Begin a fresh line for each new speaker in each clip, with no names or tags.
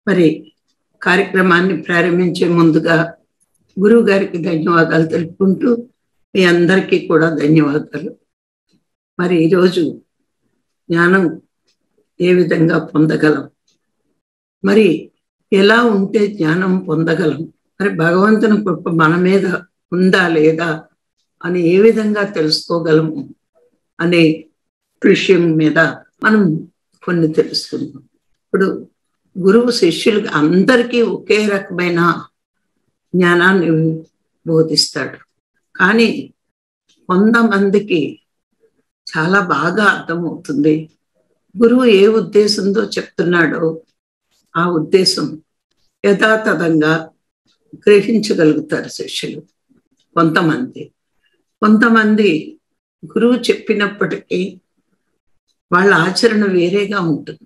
మరి కార్యక్రమాన్ని ప్రారంభించే ముందుగా గురువు గారికి ధన్యవాదాలు తెలుపుకుంటూ మీ అందరికీ కూడా ధన్యవాదాలు మరి ఈరోజు జ్ఞానం ఏ విధంగా పొందగలం మరి ఎలా ఉంటే జ్ఞానం పొందగలం మరి భగవంతుని కృప మన మీద ఉందా లేదా అని ఏ విధంగా తెలుసుకోగలము అనే విషయం మీద మనం కొన్ని తెలుసుకుందాం ఇప్పుడు గురువు శిష్యులకి అందరికీ ఒకే రకమైన జ్ఞానాన్ని బోధిస్తాడు కానీ కొంతమందికి చాలా బాగా అర్థమవుతుంది గురువు ఏ ఉద్దేశంతో చెప్తున్నాడో ఆ ఉద్దేశం యథాతథంగా గ్రహించగలుగుతారు శిష్యులు కొంతమంది కొంతమంది గురువు చెప్పినప్పటికీ వాళ్ళ ఆచరణ వేరేగా ఉంటుంది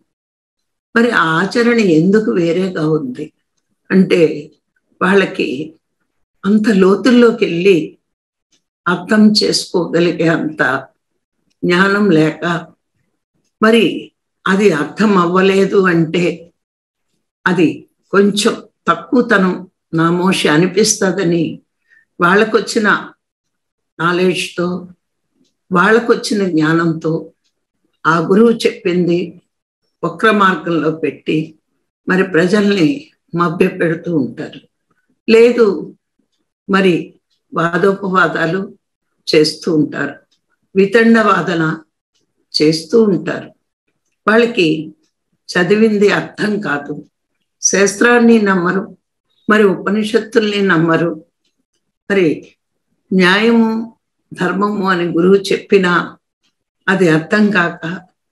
మరి ఆ ఆచరణ ఎందుకు వేరేగా ఉంది అంటే వాళ్ళకి అంత లోతుల్లోకి వెళ్ళి అర్థం చేసుకోగలిగే అంత జ్ఞానం లేక మరి అది అర్థం అవ్వలేదు అంటే అది కొంచెం తక్కువతనం నామోషి అనిపిస్తుందని వాళ్ళకొచ్చిన నాలెడ్జ్తో వాళ్ళకొచ్చిన జ్ఞానంతో ఆ గురువు చెప్పింది వక్ర మార్గంలో పెట్టి మరి ప్రజల్ని మభ్య పెడుతూ ఉంటారు లేదు మరి వాదోపవాదాలు చేస్తూ ఉంటారు వితండ వాదన చేస్తూ ఉంటారు వాళ్ళకి చదివింది అర్థం కాదు శాస్త్రాన్ని నమ్మరు మరి ఉపనిషత్తుల్ని నమ్మరు మరి న్యాయము ధర్మము అని గురువు చెప్పినా అది అర్థం కాక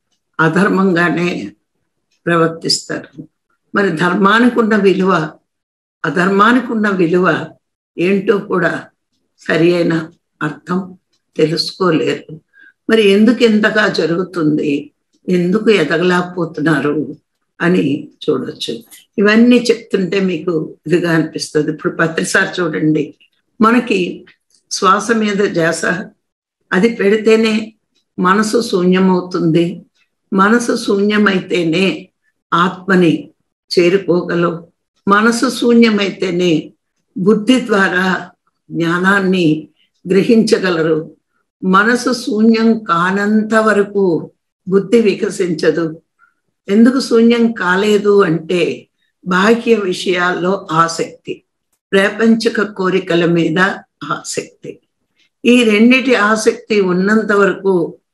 అధర్మంగానే ప్రవర్తిస్తారు మరి ధర్మానికి ఉన్న విలువ అధర్మానికి ఉన్న విలువ ఏంటో కూడా సరి అయిన అర్థం తెలుసుకోలేరు మరి ఎందుకు ఎంతగా జరుగుతుంది ఎందుకు ఎదగలేకపోతున్నారు అని చూడొచ్చు ఇవన్నీ చెప్తుంటే మీకు ఇదిగా అనిపిస్తుంది ఇప్పుడు ప్రతిసారి చూడండి మనకి శ్వాస మీద జాస అది పెడితేనే మనసు శూన్యమవుతుంది మనసు శూన్యమైతేనే ఆత్మని చేరుకోగలవు మనసు శూన్యమైతేనే బుద్ధి ద్వారా జ్ఞానాన్ని గ్రహించగలరు మనసు శూన్యం కానంత వరకు బుద్ధి వికసించదు ఎందుకు శూన్యం కాలేదు అంటే బాహ్య విషయాల్లో ఆసక్తి ప్రాపంచిక కోరికల మీద ఆసక్తి ఈ రెండిటి ఆసక్తి ఉన్నంత వరకు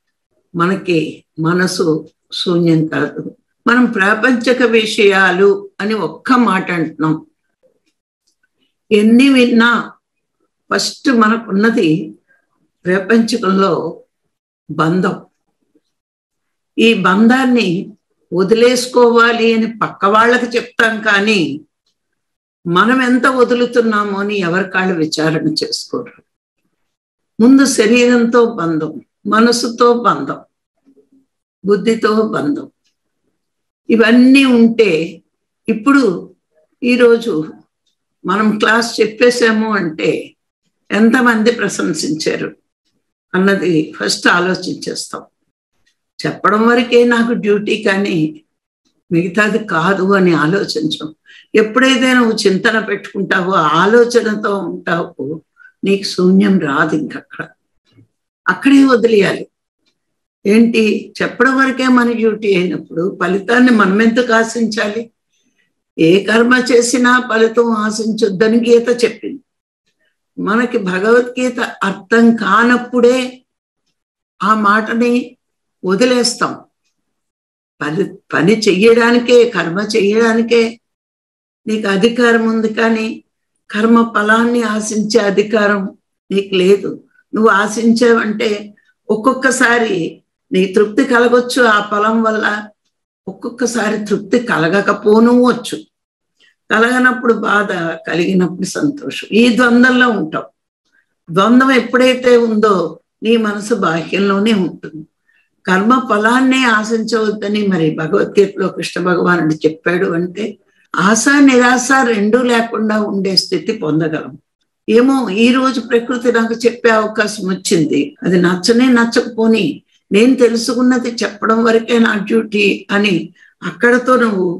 మనకి మనసు శూన్యం కాదు మనం ప్రాపంచక విషయాలు అని ఒక్క మాట అంటున్నాం ఎన్ని విన్నా ఫస్ట్ మనకున్నది ప్రపంచకంలో బంధం ఈ బంధాన్ని వదిలేసుకోవాలి అని పక్క వాళ్ళకి చెప్తాం కానీ మనం ఎంత వదులుతున్నామో అని ఎవరి కాళ్ళు విచారణ చేసుకోరు ముందు శరీరంతో బంధం మనసుతో బంధం బుద్ధితో బంధం ఇవన్నీ ఉంటే ఇప్పుడు ఈరోజు మనం క్లాస్ చెప్పేసాము అంటే ఎంతమంది ప్రశంసించారు అన్నది ఫస్ట్ ఆలోచించేస్తాం చెప్పడం వరకే నాకు డ్యూటీ కానీ మిగతాది కాదు అని ఆలోచించం ఎప్పుడైతే నువ్వు చింతన పెట్టుకుంటావో ఆలోచనతో ఉంటావు నీకు శూన్యం రాదు ఇంకక్కడ అక్కడే వదిలేయాలి ఏంటి చెప్పడం వరకే మన డ్యూటీ అయినప్పుడు ఫలితాన్ని మనం ఎందుకు ఆశించాలి ఏ కర్మ చేసినా ఫలితం ఆశించొద్దని గీత చెప్పింది మనకి భగవద్గీత అర్థం కానప్పుడే ఆ మాటని వదిలేస్తాం పని పని చెయ్యడానికే కర్మ చెయ్యడానికే నీకు అధికారం ఉంది కానీ కర్మ ఫలాన్ని ఆశించే అధికారం నీకు లేదు నువ్వు ఆశించావంటే ఒక్కొక్కసారి నీ తృప్తి కలగొచ్చు ఆ ఫలం వల్ల ఒక్కొక్కసారి తృప్తి కలగకపోను వచ్చు కలగనప్పుడు బాధ కలిగినప్పుడు సంతోషం ఈ ద్వంద్వంలో ఉంటావు ద్వంద్వం ఎప్పుడైతే ఉందో నీ మనసు బాహ్యంలోనే ఉంటుంది కర్మ ఫలాన్నే ఆశించవద్దని మరి భగవద్గీతలో కృష్ణ భగవానుడు చెప్పాడు అంటే ఆశ నిరాశ రెండూ లేకుండా ఉండే స్థితి పొందగలం ఏమో ఈ రోజు ప్రకృతి నాకు చెప్పే అవకాశం వచ్చింది అది నచ్చనే నచ్చకపోని నేను తెలుసుకున్నది చెప్పడం వరకే నా డ్యూటీ అని అక్కడతో నువ్వు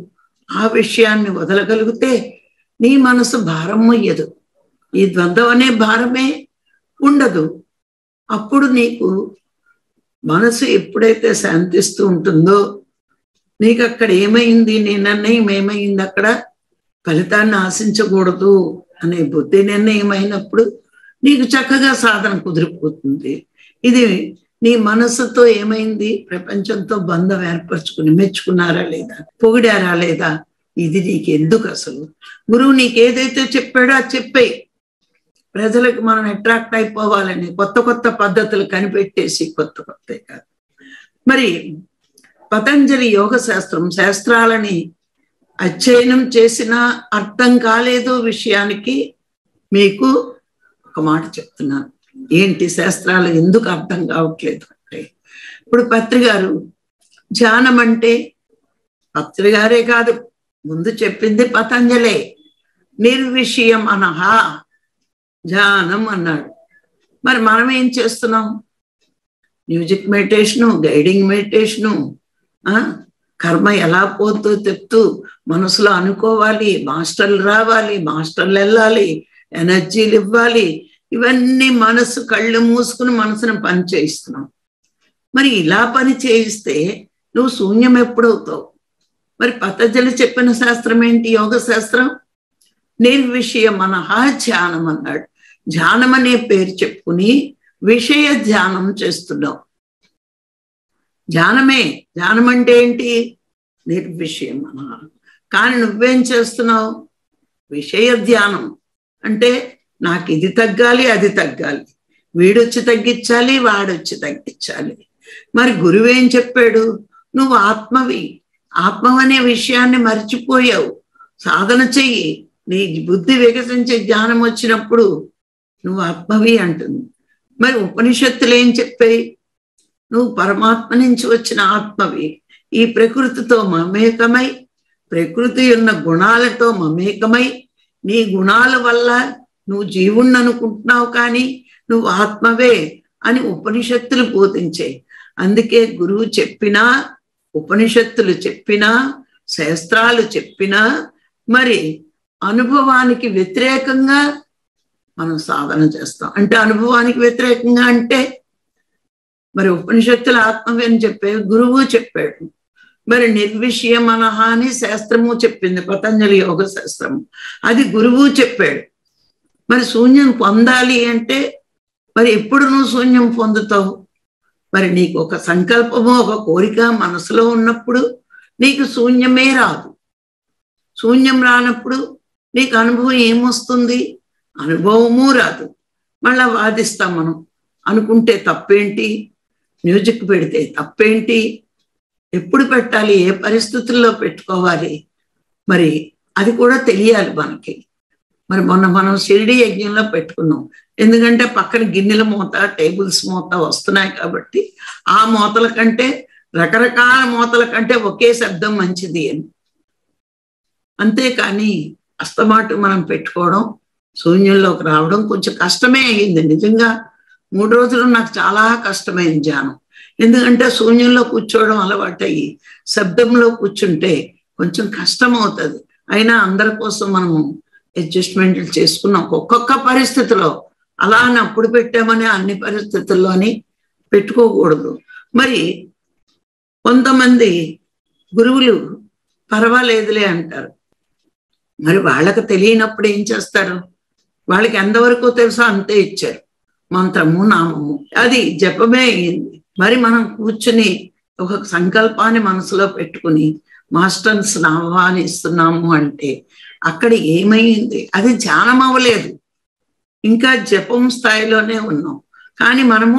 ఆ విషయాన్ని వదలగలిగితే నీ మనసు భారం మొయ్యదు ఈ ద్వంద్వం అనే భారమే ఉండదు అప్పుడు నీకు మనసు ఎప్పుడైతే శాంతిస్తూ ఉంటుందో నీకు అక్కడ ఏమైంది నీ నిర్ణయం ఏమైంది అక్కడ ఫలితాన్ని ఆశించకూడదు అనే బుద్ధి నిర్ణయం అయినప్పుడు నీకు చక్కగా సాధన కుదిరిపోతుంది ఇది నీ మనసుతో ఏమైంది ప్రపంచంతో బంధం ఏర్పరచుకుని మెచ్చుకున్నారా లేదా పొగిడారా లేదా ఇది నీకు ఎందుకు అసలు గురువు నీకు ఏదైతే చెప్పాడో అది చెప్పేయి ప్రజలకు మనం అట్రాక్ట్ అయిపోవాలని కొత్త కొత్త పద్ధతులు కనిపెట్టేసి కొత్త కొత్త కాదు మరి పతంజలి యోగ శాస్త్రం శాస్త్రాలని అధ్యయనం చేసిన అర్థం కాలేదో విషయానికి మీకు ఒక మాట చెప్తున్నాను ఏంటి శాస్త్రాలు ఎందుకు అర్థం కావట్లేదు అంటే ఇప్పుడు పత్రి గారు ధ్యానం అంటే పత్రి గారే కాదు ముందు చెప్పింది పతంజలే నిర్విషయం అనహా ధ్యానం అన్నాడు మరి మనం ఏం చేస్తున్నాం మ్యూజిక్ మెడిటేషను గైడింగ్ మెడిటేషను కర్మ ఎలా పోతుందో చెప్తూ మనసులో అనుకోవాలి మాస్టర్లు రావాలి మాస్టర్లు వెళ్ళాలి ఎనర్జీలు ఇవ్వాలి ఇవన్నీ మనసు కళ్ళు మూసుకుని మనసును పని చేయిస్తున్నాం మరి ఇలా పని చేయిస్తే నువ్వు శూన్యం ఎప్పుడవుతావు మరి పతంజలి చెప్పిన శాస్త్రం ఏంటి యోగ శాస్త్రం నిర్విషయ మనహ ధ్యానం అన్నాడు ధ్యానం అనే పేరు చెప్పుకుని విషయ ధ్యానం చేస్తున్నావు ధ్యానమే ధ్యానం అంటే ఏంటి నిర్విషయం మనహ కానీ నువ్వేం చేస్తున్నావు విషయ ధ్యానం అంటే నాకు ఇది తగ్గాలి అది తగ్గాలి వీడొచ్చి తగ్గించాలి వాడొచ్చి తగ్గించాలి మరి గురువు ఏం చెప్పాడు నువ్వు ఆత్మవి ఆత్మవనే విషయాన్ని మర్చిపోయావు సాధన చెయ్యి నీ బుద్ధి వికసించే జ్ఞానం వచ్చినప్పుడు నువ్వు ఆత్మవి అంటుంది మరి ఉపనిషత్తులు ఏం చెప్పాయి నువ్వు పరమాత్మ నుంచి వచ్చిన ఆత్మవి ఈ ప్రకృతితో మమేకమై ప్రకృతి ఉన్న గుణాలతో మమేకమై నీ గుణాల వల్ల నువ్వు జీవుణ్ణి అనుకుంటున్నావు కానీ నువ్వు ఆత్మవే అని ఉపనిషత్తులు బోధించాయి అందుకే గురువు చెప్పినా ఉపనిషత్తులు చెప్పినా శాస్త్రాలు చెప్పినా మరి అనుభవానికి వ్యతిరేకంగా మనం సాధన చేస్తాం అంటే అనుభవానికి వ్యతిరేకంగా అంటే మరి ఉపనిషత్తుల ఆత్మవే అని చెప్పే గురువు చెప్పాడు మరి నిర్విషయ మనహ అని శాస్త్రము చెప్పింది పతంజలి యోగ శాస్త్రము అది గురువు చెప్పాడు మరి శూన్యం పొందాలి అంటే మరి ఎప్పుడు నువ్వు శూన్యం పొందుతావు మరి నీకు ఒక సంకల్పము ఒక కోరిక మనసులో ఉన్నప్పుడు నీకు శూన్యమే రాదు శూన్యం రానప్పుడు నీకు అనుభవం ఏమొస్తుంది అనుభవము రాదు మళ్ళా వాదిస్తాం మనం అనుకుంటే తప్పేంటి మ్యూజిక్ పెడితే తప్పేంటి ఎప్పుడు పెట్టాలి ఏ పరిస్థితుల్లో పెట్టుకోవాలి మరి అది కూడా తెలియాలి మనకి మరి మొన్న మనం షిరిడి యజ్ఞంలో పెట్టుకున్నాం ఎందుకంటే పక్కన గిన్నెల మూత టేబుల్స్ మూత వస్తున్నాయి కాబట్టి ఆ మూతల కంటే రకరకాల మూతల కంటే ఒకే శబ్దం మంచిది అని అంతేకాని అస్తమాటు మనం పెట్టుకోవడం శూన్యంలోకి రావడం కొంచెం కష్టమే అయింది నిజంగా మూడు రోజులు నాకు చాలా కష్టమైంది ధ్యానం ఎందుకంటే శూన్యంలో కూర్చోవడం అలవాటయ్యి శబ్దంలో కూర్చుంటే కొంచెం కష్టం అవుతుంది అయినా అందరి కోసం మనము అడ్జస్ట్మెంట్లు చేసుకున్నాం ఒక్కొక్క పరిస్థితిలో అలా అని అప్పుడు పెట్టామని అన్ని పరిస్థితుల్లోని పెట్టుకోకూడదు మరి కొంతమంది గురువులు పర్వాలేదులే అంటారు మరి వాళ్ళకి తెలియనప్పుడు ఏం చేస్తారు వాళ్ళకి ఎంతవరకు తెలుసో అంతే ఇచ్చారు మంత్రము నామము అది జపమే అయింది మరి మనం కూర్చుని ఒక సంకల్పాన్ని మనసులో పెట్టుకుని మాస్టర్స్ ఆహ్వానిస్తున్నాము అంటే అక్కడ ఏమైంది అది ధ్యానం అవ్వలేదు ఇంకా జపం స్థాయిలోనే ఉన్నాం కానీ మనము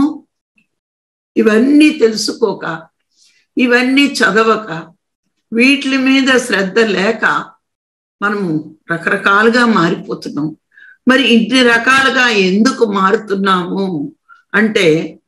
ఇవన్నీ తెలుసుకోక ఇవన్నీ చదవక వీటి మీద శ్రద్ధ లేక మనము రకరకాలుగా మారిపోతున్నాం మరి ఇన్ని రకాలుగా ఎందుకు మారుతున్నాము అంటే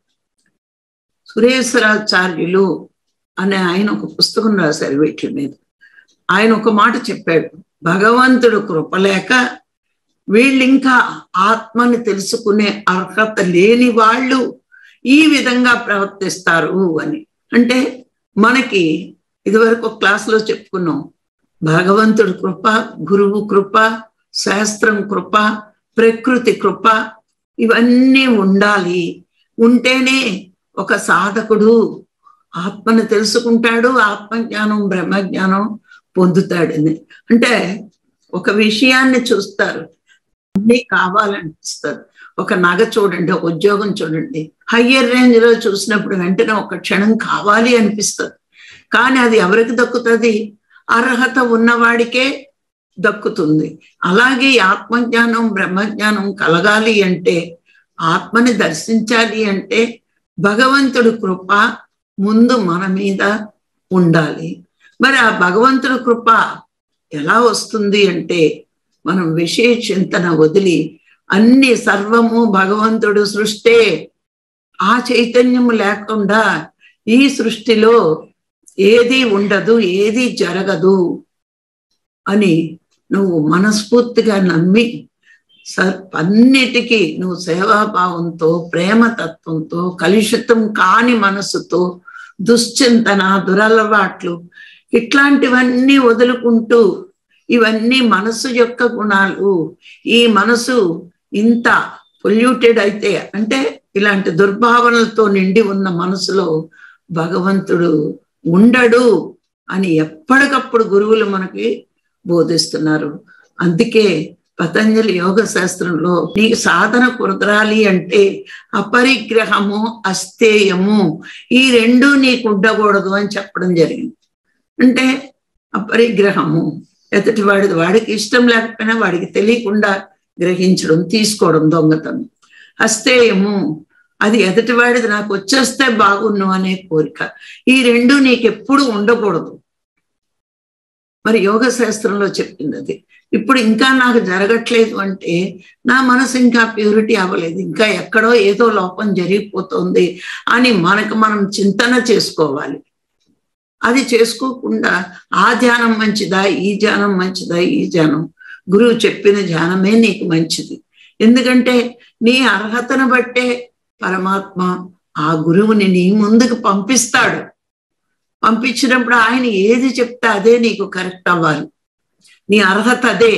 సురేశ్వరాచార్యులు అనే ఆయన ఒక పుస్తకం రాశారు వీటి మీద ఆయన ఒక మాట చెప్పాడు భగవంతుడు కృపలేక వీళ్ళింకా ఆత్మని తెలుసుకునే అర్హత లేని వాళ్ళు ఈ విధంగా ప్రవర్తిస్తారు అని అంటే మనకి ఇదివరకు క్లాసులో చెప్పుకున్నాం భగవంతుడి కృప గురువు కృప శాస్త్రం కృప ప్రకృతి కృప ఇవన్నీ ఉండాలి ఉంటేనే ఒక సాధకుడు ఆత్మను తెలుసుకుంటాడు ఆత్మజ్ఞానం బ్రహ్మజ్ఞానం పొందుతాడని అంటే ఒక విషయాన్ని చూస్తారు అన్నీ కావాలనిపిస్తారు ఒక నగ చూడండి ఒక ఉద్యోగం చూడండి హయ్యర్ రేంజ్ లో చూసినప్పుడు వెంటనే ఒక క్షణం కావాలి అనిపిస్తుంది కానీ అది ఎవరికి దక్కుతుంది అర్హత ఉన్నవాడికే దక్కుతుంది అలాగే ఆత్మజ్ఞానం బ్రహ్మజ్ఞానం కలగాలి అంటే ఆత్మని దర్శించాలి అంటే భగవంతుడి కృప ముందు మన మీద ఉండాలి మరి ఆ భగవంతుడి కృప ఎలా వస్తుంది అంటే మనం విషయ చింతన వదిలి అన్ని సర్వము భగవంతుడు సృష్టే ఆ చైతన్యము లేకుండా ఈ సృష్టిలో ఏది ఉండదు ఏది జరగదు అని నువ్వు మనస్ఫూర్తిగా నమ్మి అన్నిటికీ నువ్వు సేవాభావంతో ప్రేమతత్వంతో కలుషితం కాని మనసుతో దుశ్చింతన దురలవాట్లు ఇట్లాంటివన్నీ వదులుకుంటూ ఇవన్నీ మనసు యొక్క గుణాలు ఈ మనసు ఇంత పొల్యూటెడ్ అయితే అంటే ఇలాంటి దుర్భావనలతో నిండి ఉన్న మనసులో భగవంతుడు ఉండడు అని ఎప్పటికప్పుడు గురువులు మనకి బోధిస్తున్నారు అందుకే పతంజలి యోగ శాస్త్రంలో నీకు సాధన కుదరాలి అంటే అపరిగ్రహము అస్థేయము ఈ రెండు నీకు ఉండకూడదు అని చెప్పడం జరిగింది అంటే అపరిగ్రహము ఎదుటి వాడిది వాడికి ఇష్టం లేకపోయినా వాడికి తెలియకుండా గ్రహించడం తీసుకోవడం దొంగతనం అస్థేయము అది ఎదుటివాడిది నాకు వచ్చేస్తే బాగున్ను అనే కోరిక ఈ రెండు నీకెప్పుడు ఉండకూడదు మరి యోగ శాస్త్రంలో చెప్పింది అది ఇప్పుడు ఇంకా నాకు జరగట్లేదు అంటే నా మనసు ఇంకా ప్యూరిటీ అవ్వలేదు ఇంకా ఎక్కడో ఏదో లోపం జరిగిపోతుంది అని మనకు మనం చింతన చేసుకోవాలి అది చేసుకోకుండా ఆ ధ్యానం మంచిదా ఈ ధ్యానం మంచిదా ఈ ధ్యానం గురువు చెప్పిన ధ్యానమే నీకు మంచిది ఎందుకంటే నీ అర్హతను బట్టే పరమాత్మ ఆ గురువుని నీ ముందుకు పంపిస్తాడు పంపించినప్పుడు ఆయన ఏది చెప్తే అదే నీకు కరెక్ట్ అవ్వాలి నీ అర్హత అదే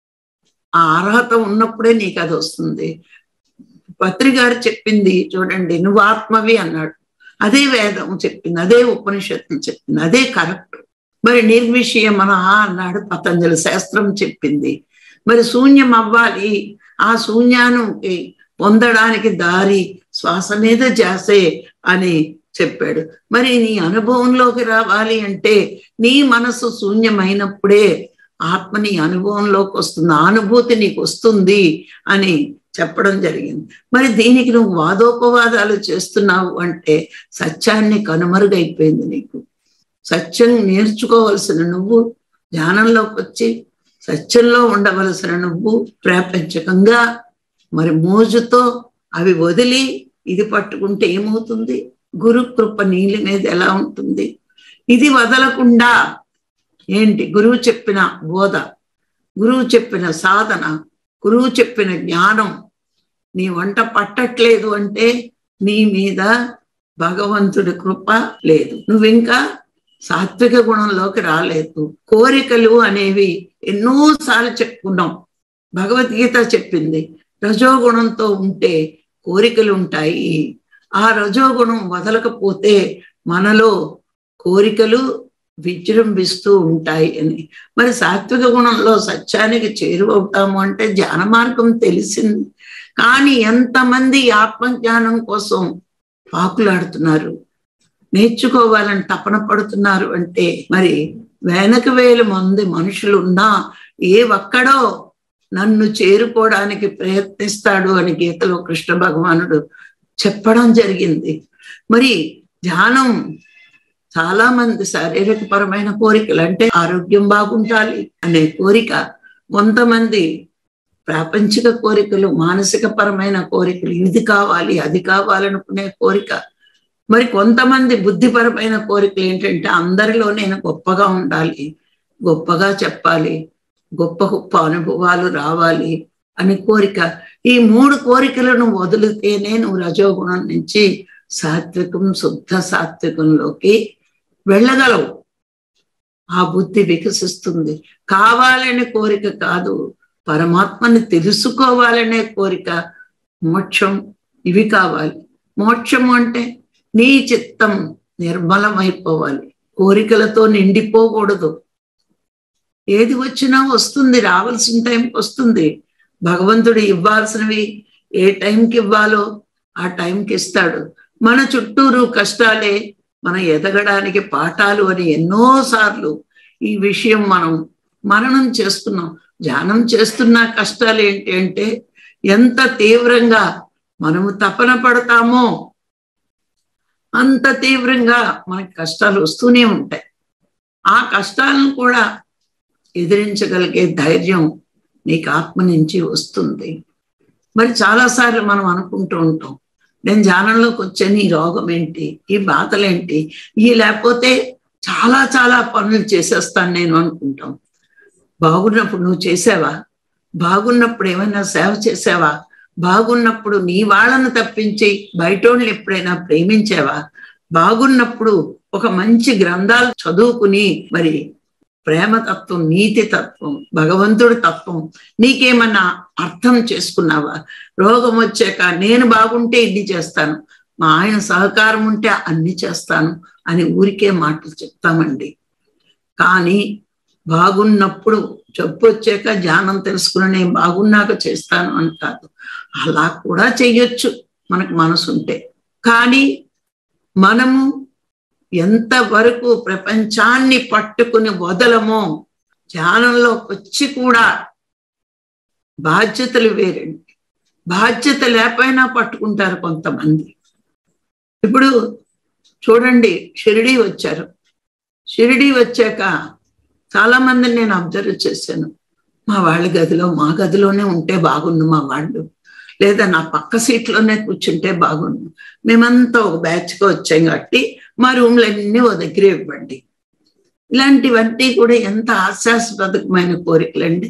ఆ అర్హత ఉన్నప్పుడే నీకు అది వస్తుంది పత్రి గారు చెప్పింది చూడండి నువ్వు ఆత్మవి అన్నాడు అదే వేదం చెప్పింది అదే ఉపనిషత్తులు చెప్పింది అదే కరెక్ట్ మరి నిర్విషయం మన అన్నాడు పతంజలి శాస్త్రం చెప్పింది మరి శూన్యం అవ్వాలి ఆ శూన్యానికి పొందడానికి దారి శ్వాస మీద జాసే అని చెప్పాడు మరి నీ అనుభవంలోకి రావాలి అంటే నీ మనసు శూన్యమైనప్పుడే ఆత్మ నీ అనుభవంలోకి వస్తుంది అనుభూతి నీకు వస్తుంది అని చెప్పడం జరిగింది మరి దీనికి నువ్వు వాదోపవాదాలు చేస్తున్నావు అంటే సత్యాన్ని కనుమరుగైపోయింది నీకు సత్యం నేర్చుకోవలసిన నువ్వు ధ్యానంలోకి వచ్చి సత్యంలో ఉండవలసిన నువ్వు ప్రాపంచకంగా మరి మోజుతో అవి వదిలి ఇది పట్టుకుంటే ఏమవుతుంది గురు కృప నీళ్ళ మీద ఎలా ఉంటుంది ఇది వదలకుండా ఏంటి గురువు చెప్పిన బోధ గురువు చెప్పిన సాధన గురువు చెప్పిన జ్ఞానం నీ వంట పట్టట్లేదు అంటే నీ మీద భగవంతుడి కృప లేదు నువ్వింకా సాత్విక గుణంలోకి రాలేదు కోరికలు అనేవి ఎన్నోసార్లు చెప్పుకున్నాం భగవద్గీత చెప్పింది రజోగుణంతో ఉంటే కోరికలు ఉంటాయి ఆ రజోగుణం వదలకపోతే మనలో కోరికలు విజృంభిస్తూ ఉంటాయి అని మరి సాత్విక గుణంలో సత్యానికి చేరువవుతాము అంటే ధ్యాన మార్గం తెలిసింది కానీ ఎంతమంది ఆత్మజ్ఞానం కోసం పాకులాడుతున్నారు నేర్చుకోవాలని తపన పడుతున్నారు అంటే మరి వెనక వేల మంది మనుషులు ఉన్నా ఏ ఒక్కడో నన్ను చేరుకోవడానికి ప్రయత్నిస్తాడు అని గీతలో కృష్ణ భగవానుడు చెప్పడం జరిగింది మరి ధ్యానం చాలా మంది శారీరక పరమైన కోరికలు అంటే ఆరోగ్యం బాగుండాలి అనే కోరిక కొంతమంది ప్రాపంచిక కోరికలు మానసిక పరమైన కోరికలు ఇది కావాలి అది కావాలనుకునే కోరిక మరి కొంతమంది బుద్ధిపరమైన కోరికలు ఏంటంటే అందరిలో నేను గొప్పగా ఉండాలి గొప్పగా చెప్పాలి గొప్ప గొప్ప అనుభవాలు రావాలి అని కోరిక ఈ మూడు కోరికలను వదిలితేనే నువ్వు రజోగుణం నుంచి సాత్వికం శుద్ధ సాత్వికంలోకి వెళ్ళగలవు ఆ బుద్ధి వికసిస్తుంది కావాలనే కోరిక కాదు పరమాత్మని తెలుసుకోవాలనే కోరిక మోక్షం ఇవి కావాలి మోక్షం అంటే నీ చిత్తం నిర్మలమైపోవాలి కోరికలతో నిండిపోకూడదు ఏది వచ్చినా వస్తుంది రావాల్సిన టైంకి వస్తుంది భగవంతుడు ఇవ్వాల్సినవి ఏ టైంకి ఇవ్వాలో ఆ టైంకి ఇస్తాడు మన చుట్టూరు కష్టాలే మనం ఎదగడానికి పాఠాలు అని ఎన్నోసార్లు ఈ విషయం మనం మననం చేస్తున్నాం ధ్యానం చేస్తున్న కష్టాలు ఏంటి అంటే ఎంత తీవ్రంగా మనము తపన పడతామో అంత తీవ్రంగా మనకి కష్టాలు వస్తూనే ఉంటాయి ఆ కష్టాలను కూడా ఎదిరించగలిగే ధైర్యం నీకు ఆత్మ నుంచి వస్తుంది మరి చాలాసార్లు మనం అనుకుంటూ ఉంటాం నేను ధ్యానంలోకి వచ్చాను ఈ రోగం ఏంటి ఈ బాధలేంటి ఈ లేకపోతే చాలా చాలా పనులు చేసేస్తాను నేను అనుకుంటాం బాగున్నప్పుడు నువ్వు చేసావా బాగున్నప్పుడు ఏమైనా సేవ చేసావా బాగున్నప్పుడు నీ వాళ్ళను తప్పించి బయటోళ్ళు ఎప్పుడైనా ప్రేమించావా బాగున్నప్పుడు ఒక మంచి గ్రంథాలు చదువుకుని మరి ప్రేమతత్వం నీతి తత్వం భగవంతుడి తత్వం నీకేమన్నా అర్థం చేసుకున్నావా రోగం వచ్చాక నేను బాగుంటే ఇన్ని చేస్తాను మా ఆయన సహకారం ఉంటే అన్ని చేస్తాను అని ఊరికే మాటలు చెప్తామండి కానీ బాగున్నప్పుడు జబ్బు వచ్చాక ధ్యానం తెలుసుకుని నేను బాగున్నాక చేస్తాను అని కాదు అలా కూడా చెయ్యొచ్చు మనకు మనసు ఉంటే కానీ మనము ఎంతవరకు ప్రపంచాన్ని పట్టుకుని వదలమో ధ్యానంలోకి వచ్చి కూడా బాధ్యతలు వేరండి బాధ్యత లేకపోయినా పట్టుకుంటారు కొంతమంది ఇప్పుడు చూడండి షిరిడి వచ్చారు షిరిడి వచ్చాక చాలా మందిని నేను అబ్జర్వ్ చేశాను మా వాళ్ళ గదిలో మా గదిలోనే ఉంటే బాగుండు మా వాళ్ళు లేదా నా పక్క సీట్లోనే కూర్చుంటే బాగుండు మేమంతా ఒక బ్యాచ్గా వచ్చాం కాబట్టి మా రూమ్లన్నీ ఓ దగ్గరే ఇవ్వండి ఇలాంటివన్నీ కూడా ఎంత హాస్యాస్పదకమైన కోరికలండి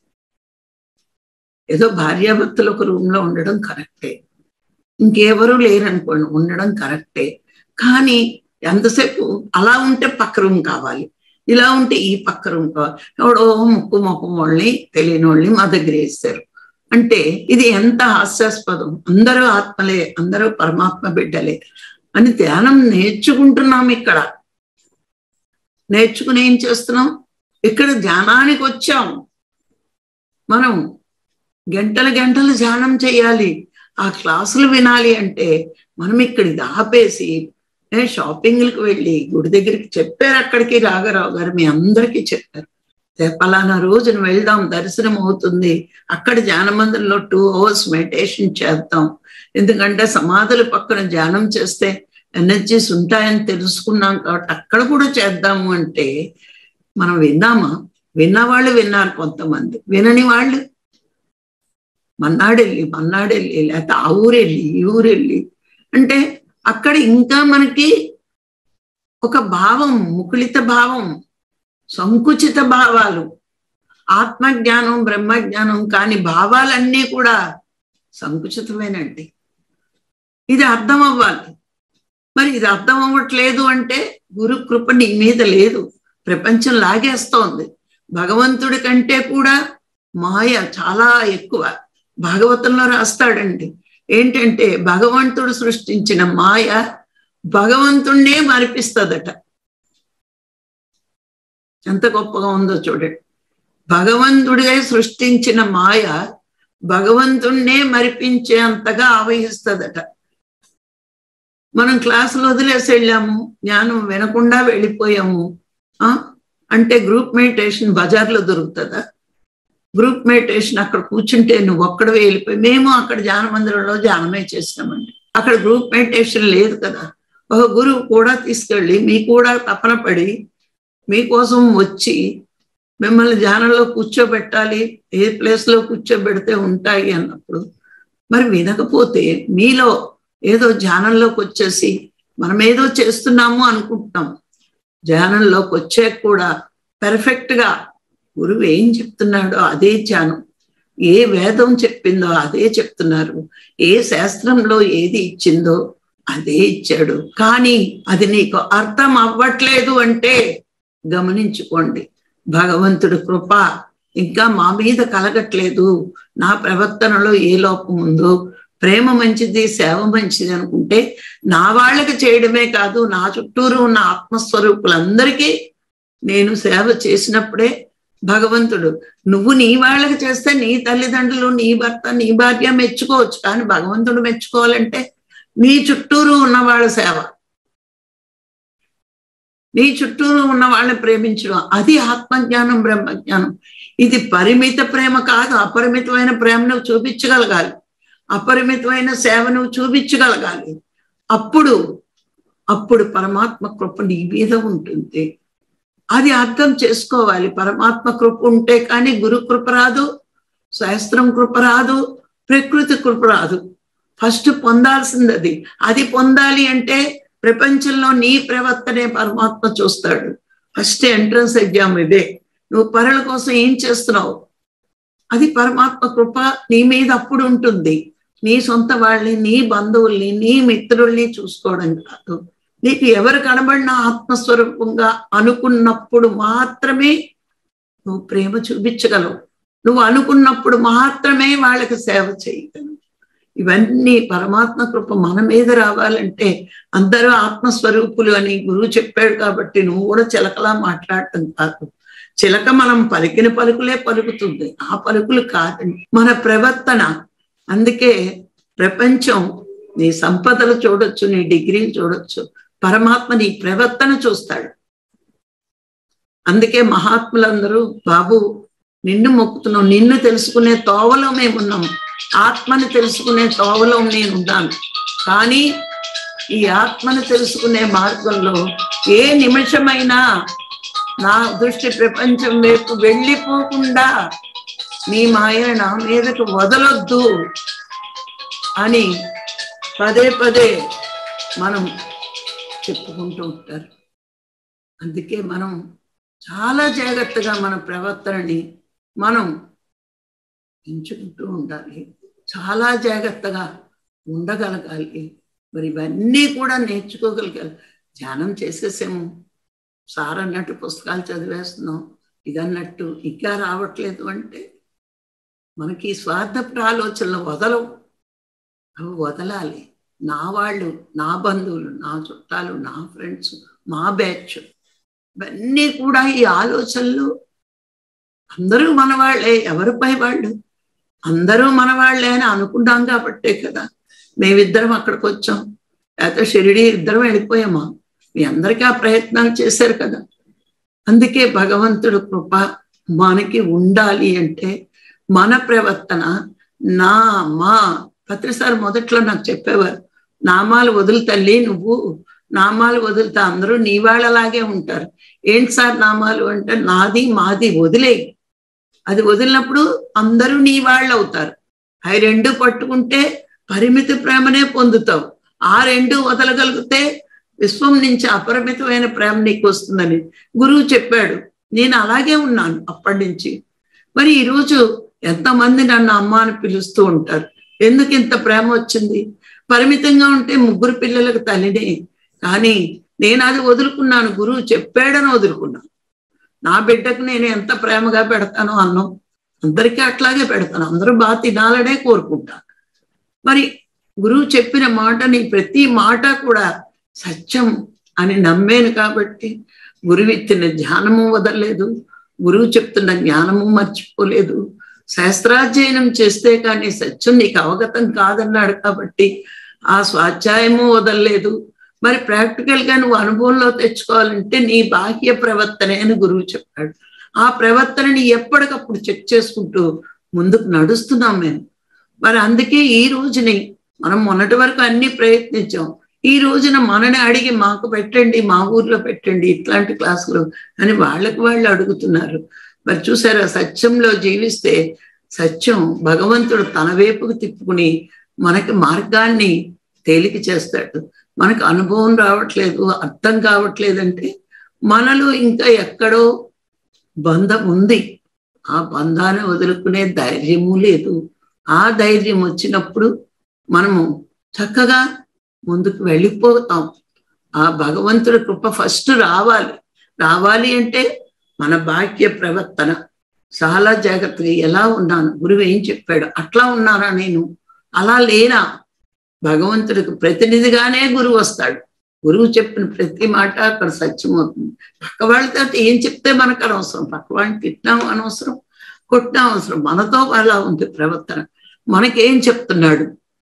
ఏదో భార్యాభర్తలు ఒక రూమ్ లో ఉండడం కరెక్టే ఇంకెవరూ లేరనుకోండి ఉండడం కరెక్టే కానీ ఎంతసేపు అలా ఉంటే పక్క రూమ్ కావాలి ఇలా ఉంటే ఈ పక్క రూమ్ కావాలి ఎవడో ముక్కు ముఖం వాళ్ళని తెలియని వాళ్ళని మా దగ్గర వేస్తారు అంటే ఇది ఎంత హాస్యాస్పదం అందరూ ఆత్మలే అందరూ పరమాత్మ బిడ్డలే అని ధ్యానం నేర్చుకుంటున్నాం ఇక్కడ నేర్చుకుని ఏం చేస్తున్నాం ఇక్కడ ధ్యానానికి వచ్చాం మనం గంటల గంటలు ధ్యానం చేయాలి ఆ క్లాసులు వినాలి అంటే మనం ఇక్కడ ఇది ఆపేసి షాపింగ్లకు వెళ్ళి గుడి దగ్గరికి చెప్పారు అక్కడికి రాఘరావు గారు మీ అందరికీ చెప్పారు పలానా రోజున వెళ్దాం దర్శనం అవుతుంది అక్కడ ధ్యాన మందిరంలో టూ అవర్స్ మెడిటేషన్ చేద్దాం ఎందుకంటే సమాధుల పక్కన ధ్యానం చేస్తే ఎనర్జీస్ ఉంటాయని తెలుసుకున్నాం కాబట్టి అక్కడ కూడా చేద్దాము అంటే మనం విన్నామా విన్నవాళ్ళు విన్నారు కొంతమంది వినని వాళ్ళు మన్నాడెళ్ళి మన్నాడెళ్ళి లేకపోతే ఆ ఊరెళ్ళి ఈ ఊరెళ్ళి అంటే అక్కడ ఇంకా మనకి ఒక భావం ముకుళిత భావం సంకుచిత భావాలు ఆత్మజ్ఞానం బ్రహ్మజ్ఞానం కాని భావాలన్నీ కూడా సంకుచితమేనండి ఇది అర్థం అవ్వాలి మరి ఇది అర్థం అవ్వట్లేదు అంటే గురు కృప నీ మీద లేదు ప్రపంచం లాగేస్తోంది భగవంతుడి కంటే కూడా మాయ చాలా ఎక్కువ భాగవతంలో రాస్తాడండి ఏంటంటే భగవంతుడు సృష్టించిన మాయ భగవంతుణ్ణే మరిపిస్తుందట ఎంత గొప్పగా ఉందో చూడండి భగవంతుడే సృష్టించిన మాయ భగవంతుణ్ణే మరిపించే అంతగా ఆవహిస్తుందట మనం క్లాసులు వదిలేసి వెళ్ళాము జ్ఞానం వినకుండా వెళ్ళిపోయాము అంటే గ్రూప్ మెడిటేషన్ బజార్లో దొరుకుతుందా గ్రూప్ మెడిటేషన్ అక్కడ కూర్చుంటే నువ్వు ఒక్కడవే వెళ్ళిపోయి మేము అక్కడ ధ్యాన మందిరంలో ధ్యానమే చేసినామండి అక్కడ గ్రూప్ మెడిటేషన్ లేదు కదా ఒక గురువు కూడా తీసుకెళ్ళి మీ కూడా తపన పడి మీకోసం వచ్చి మిమ్మల్ని ధ్యానంలో కూర్చోబెట్టాలి ఏ ప్లేస్లో కూర్చోబెడితే ఉంటాయి అన్నప్పుడు మరి వినకపోతే మీలో ఏదో ధ్యానంలోకి వచ్చేసి మనం ఏదో చేస్తున్నాము అనుకుంటున్నాం ధ్యానంలోకి వచ్చే కూడా పెర్ఫెక్ట్గా గురువు ఏం చెప్తున్నాడో అదే ధ్యానం ఏ వేదం చెప్పిందో అదే చెప్తున్నారు ఏ శాస్త్రంలో ఏది ఇచ్చిందో అదే ఇచ్చాడు కానీ అది నీకు అర్థం అవ్వట్లేదు అంటే గమనించుకోండి భగవంతుడి కృప ఇంకా మా మీద కలగట్లేదు నా ప్రవర్తనలో ఏ లోపం ఉందో ప్రేమ మంచిది సేవ మంచిది అనుకుంటే నా వాళ్ళకి చేయడమే కాదు నా చుట్టూరు ఉన్న ఆత్మస్వరూపులందరికీ నేను సేవ చేసినప్పుడే భగవంతుడు నువ్వు నీ వాళ్ళకి చేస్తే నీ తల్లిదండ్రులు నీ భర్త నీ భార్య మెచ్చుకోవచ్చు కానీ భగవంతుడు మెచ్చుకోవాలంటే నీ చుట్టూరు ఉన్న వాళ్ళ సేవ నీ చుట్టూరు ఉన్న వాళ్ళని ప్రేమించడం అది ఆత్మజ్ఞానం బ్రహ్మజ్ఞానం ఇది పరిమిత ప్రేమ కాదు అపరిమితమైన ప్రేమ నువ్వు చూపించగలగాలి అపరిమితమైన సేవ నువ్వు చూపించగలగాలి అప్పుడు అప్పుడు పరమాత్మ కృప నీ మీద ఉంటుంది అది అర్థం చేసుకోవాలి పరమాత్మ కృప ఉంటే కానీ గురు కృప రాదు శాస్త్రం కృప రాదు ప్రకృతి కృప రాదు ఫస్ట్ పొందాల్సింది అది అది పొందాలి అంటే ప్రపంచంలో నీ ప్రవర్తనే పరమాత్మ చూస్తాడు ఫస్ట్ ఎంట్రన్స్ ఎగ్జామ్ ఇదే నువ్వు పరుల కోసం ఏం చేస్తున్నావు అది పరమాత్మ కృప నీ మీద అప్పుడు ఉంటుంది నీ సొంత వాళ్ళని నీ బంధువుల్ని నీ మిత్రుల్ని చూసుకోవడం కాదు నీకు ఎవరు కనబడిన ఆత్మస్వరూపంగా అనుకున్నప్పుడు మాత్రమే నువ్వు ప్రేమ చూపించగలవు నువ్వు అనుకున్నప్పుడు మాత్రమే వాళ్ళకి సేవ చేయగలవు ఇవన్నీ పరమాత్మ కృప మన మీద రావాలంటే అందరూ ఆత్మస్వరూపులు అని గురువు చెప్పాడు కాబట్టి నువ్వు కూడా చిలకలా మాట్లాడటం కాదు చిలక మనం పలికిన పలుకులే పలుకుతుంది ఆ పలుకులు కాదండి మన ప్రవర్తన అందుకే ప్రపంచం నీ సంపదలు చూడొచ్చు నీ డిగ్రీలు చూడొచ్చు పరమాత్మ నీ ప్రవర్తన చూస్తాడు అందుకే మహాత్ములందరూ బాబు నిన్ను మొక్కుతున్నాం నిన్ను తెలుసుకునే తోవలో మేమున్నాం ఆత్మని తెలుసుకునే తోవలో నేను ఉన్నాను కానీ ఈ ఆత్మను తెలుసుకునే మార్గంలో ఏ నిమిషమైనా నా దృష్టి ప్రపంచం వైపు వెళ్ళిపోకుండా నీ మాయను నా మీదకు వదలొద్దు అని పదే పదే మనం చెప్పుకుంటూ ఉంటారు అందుకే మనం చాలా జాగ్రత్తగా మన ప్రవర్తనని మనం ఎంచుకుంటూ ఉండాలి చాలా జాగ్రత్తగా ఉండగలగాలి మరి ఇవన్నీ కూడా నేర్చుకోగలగాలి ధ్యానం చేసేసాము సార్ అన్నట్టు పుస్తకాలు చదివేస్తున్నాం ఇదన్నట్టు ఇంకా రావట్లేదు అంటే మనకి స్వార్థపు ఆలోచనలు వదలవు అవి వదలాలి నా వాళ్ళు నా బంధువులు నా చుట్టాలు నా ఫ్రెండ్స్ మా బ్యాచ్ ఇవన్నీ కూడా ఈ ఆలోచనలు అందరూ మన వాళ్ళే ఎవరిపై వాళ్ళు అందరూ మన వాళ్ళే అని అనుకున్నాం కాబట్టే కదా మేమిద్దరం అక్కడికి వచ్చాం లేకపోతే షిరిడి ఇద్దరం వెళ్ళిపోయామా మీ అందరికీ ఆ ప్రయత్నాలు చేశారు కదా అందుకే భగవంతుడు కృప మనకి ఉండాలి అంటే మన ప్రవర్తన నా మా పత్రిసారి మొదట్లో నాకు చెప్పేవారు నామాలు వదులు తల్లి నువ్వు నామాలు వదులుతా అందరూ నీ వాళ్ళలాగే ఉంటారు ఏంటి సార్ నామాలు అంటే నాది మాది వదిలే అది వదిలినప్పుడు అందరూ నీ వాళ్ళు అవుతారు అవి రెండు పట్టుకుంటే పరిమితి ప్రేమనే పొందుతావు ఆ రెండు వదలగలిగితే విశ్వం నుంచి అపరిమితమైన ప్రేమ నీకు వస్తుందని గురువు చెప్పాడు నేను అలాగే ఉన్నాను అప్పటి నుంచి మరి ఈరోజు ఎంతమంది నన్ను అమ్మ అని పిలుస్తూ ఉంటారు ఎందుకు ఇంత ప్రేమ వచ్చింది పరిమితంగా ఉంటే ముగ్గురు పిల్లలకు తల్లినే కానీ నేను అది వదులుకున్నాను గురువు చెప్పాడని వదులుకున్నాను నా బిడ్డకు నేను ఎంత ప్రేమగా పెడతానో అన్నం అందరికీ అట్లాగే పెడతాను అందరూ బాగా తినాలనే కోరుకుంటాను మరి గురువు చెప్పిన మాటని ప్రతి మాట కూడా సత్యం అని నమ్మాను కాబట్టి గురువిత్తిన ధ్యానము వదలలేదు గురువు చెప్తున్న జ్ఞానము మర్చిపోలేదు శాస్త్రాధ్యయనం చేస్తే కానీ సత్యం నీకు అవగతం కాదన్నాడు కాబట్టి ఆ స్వాధ్యాయము వదలలేదు మరి ప్రాక్టికల్ గా నువ్వు అనుభవంలో తెచ్చుకోవాలంటే నీ బాహ్య ప్రవర్తనే అని గురువు చెప్పాడు ఆ ప్రవర్తనని ఎప్పటికప్పుడు చెక్ చేసుకుంటూ ముందుకు నడుస్తున్నాం మేము మరి అందుకే ఈ రోజుని మనం మొన్నటి వరకు అన్ని ప్రయత్నించాం ఈ రోజున మనని అడిగి మాకు పెట్టండి మా ఊర్లో పెట్టండి ఇట్లాంటి క్లాసులు అని వాళ్ళకి వాళ్ళు అడుగుతున్నారు మరి చూసారా సత్యంలో జీవిస్తే సత్యం భగవంతుడు తన వైపుకు తిప్పుకుని మనకి మార్గాన్ని తేలిక చేస్తాడు మనకు అనుభవం రావట్లేదు అర్థం కావట్లేదంటే మనలో ఇంకా ఎక్కడో బంధం ఉంది ఆ బంధాన్ని వదులుకునే ధైర్యము లేదు ఆ ధైర్యం వచ్చినప్పుడు మనము చక్కగా ముందుకు వెళ్ళిపోతాం ఆ భగవంతుడి కృప ఫస్ట్ రావాలి రావాలి అంటే మన బాహ్య ప్రవర్తన చాలా జాగ్రత్తగా ఎలా ఉన్నాను గురువు ఏం చెప్పాడు అట్లా ఉన్నానా నేను అలా లేనా భగవంతుడికి ప్రతినిధిగానే గురువు వస్తాడు గురువు చెప్పిన ప్రతి మాట అక్కడ సత్యమవుతుంది పక్క వాళ్ళతో ఏం చెప్తే మనకు అనవసరం పక్క వాళ్ళని తిట్టినాం అనవసరం కొట్టినా అవసరం మనతో అలా ఉంది ప్రవర్తన మనకేం చెప్తున్నాడు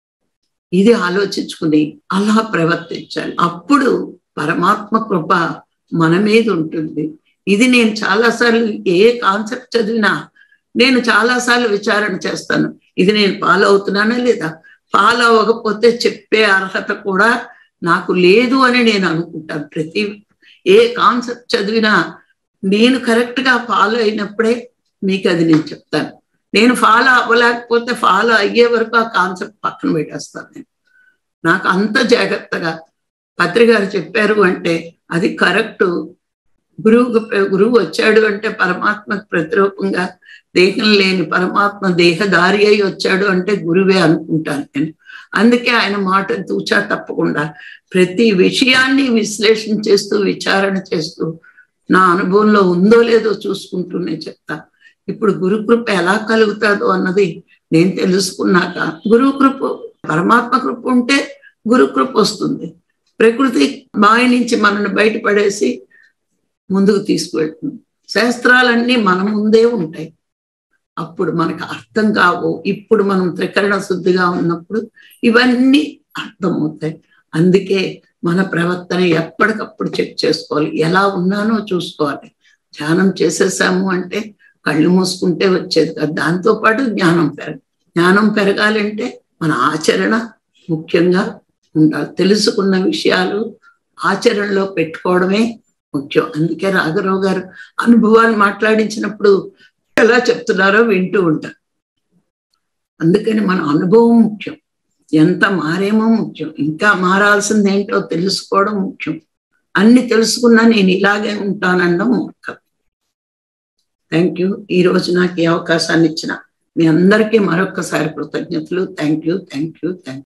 ఇది ఆలోచించుకుని అలా ప్రవర్తించాలి అప్పుడు పరమాత్మ కృప మన మీద ఉంటుంది ఇది నేను చాలాసార్లు ఏ కాన్సెప్ట్ చదివినా నేను చాలాసార్లు విచారణ చేస్తాను ఇది నేను ఫాలో అవుతున్నానా లేదా ఫాలో అవ్వకపోతే చెప్పే అర్హత కూడా నాకు లేదు అని నేను అనుకుంటాను ప్రతి ఏ కాన్సెప్ట్ చదివినా నేను కరెక్ట్గా ఫాలో అయినప్పుడే మీకు అది నేను చెప్తాను నేను ఫాలో అవ్వలేకపోతే ఫాలో అయ్యే వరకు ఆ కాన్సెప్ట్ పక్కన పెట్టేస్తాను నేను నాకు అంత జాగ్రత్తగా పత్రికారు చెప్పారు అంటే అది కరెక్ట్ గురువు గురువు వచ్చాడు అంటే పరమాత్మకు ప్రతిరూపంగా దేహం లేని పరమాత్మ దేహదారి అయి వచ్చాడు అంటే గురువే అనుకుంటాను నేను అందుకే ఆయన మాట తూచా తప్పకుండా ప్రతి విషయాన్ని విశ్లేషణ చేస్తూ విచారణ చేస్తూ నా అనుభవంలో ఉందో లేదో చూసుకుంటూనే చెప్తా ఇప్పుడు గురుకృప ఎలా కలుగుతుందో అన్నది నేను తెలుసుకున్నాక గురువు కృప పరమాత్మ కృప ఉంటే గురుకృప వస్తుంది ప్రకృతి మాయ నుంచి మనల్ని బయటపడేసి ముందుకు తీసుకువెళ్తుంది శాస్త్రాలన్నీ మన ముందే ఉంటాయి అప్పుడు మనకు అర్థం కావు ఇప్పుడు మనం త్రికరణ శుద్ధిగా ఉన్నప్పుడు ఇవన్నీ అర్థమవుతాయి అందుకే మన ప్రవర్తన ఎప్పటికప్పుడు చెక్ చేసుకోవాలి ఎలా ఉన్నానో చూసుకోవాలి ధ్యానం చేసేసాము అంటే కళ్ళు మూసుకుంటే వచ్చేది కాదు దాంతో పాటు జ్ఞానం పెరగ జ్ఞానం పెరగాలంటే మన ఆచరణ ముఖ్యంగా ఉండాలి తెలుసుకున్న విషయాలు ఆచరణలో పెట్టుకోవడమే ముఖ్యం అందుకే రాఘరావు గారు అనుభవాలు మాట్లాడించినప్పుడు ఎలా చెప్తున్నారో వింటూ ఉంటాం అందుకని మన అనుభవం ముఖ్యం ఎంత మారేమో ముఖ్యం ఇంకా మారాల్సింది ఏంటో తెలుసుకోవడం ముఖ్యం అన్ని తెలుసుకున్నా నేను ఇలాగే ఉంటానడం ముఖ్యం థ్యాంక్ యూ ఈ రోజు నాకు ఈ అవకాశాన్ని ఇచ్చిన మీ అందరికీ మరొకసారి కృతజ్ఞతలు thank you thank you thank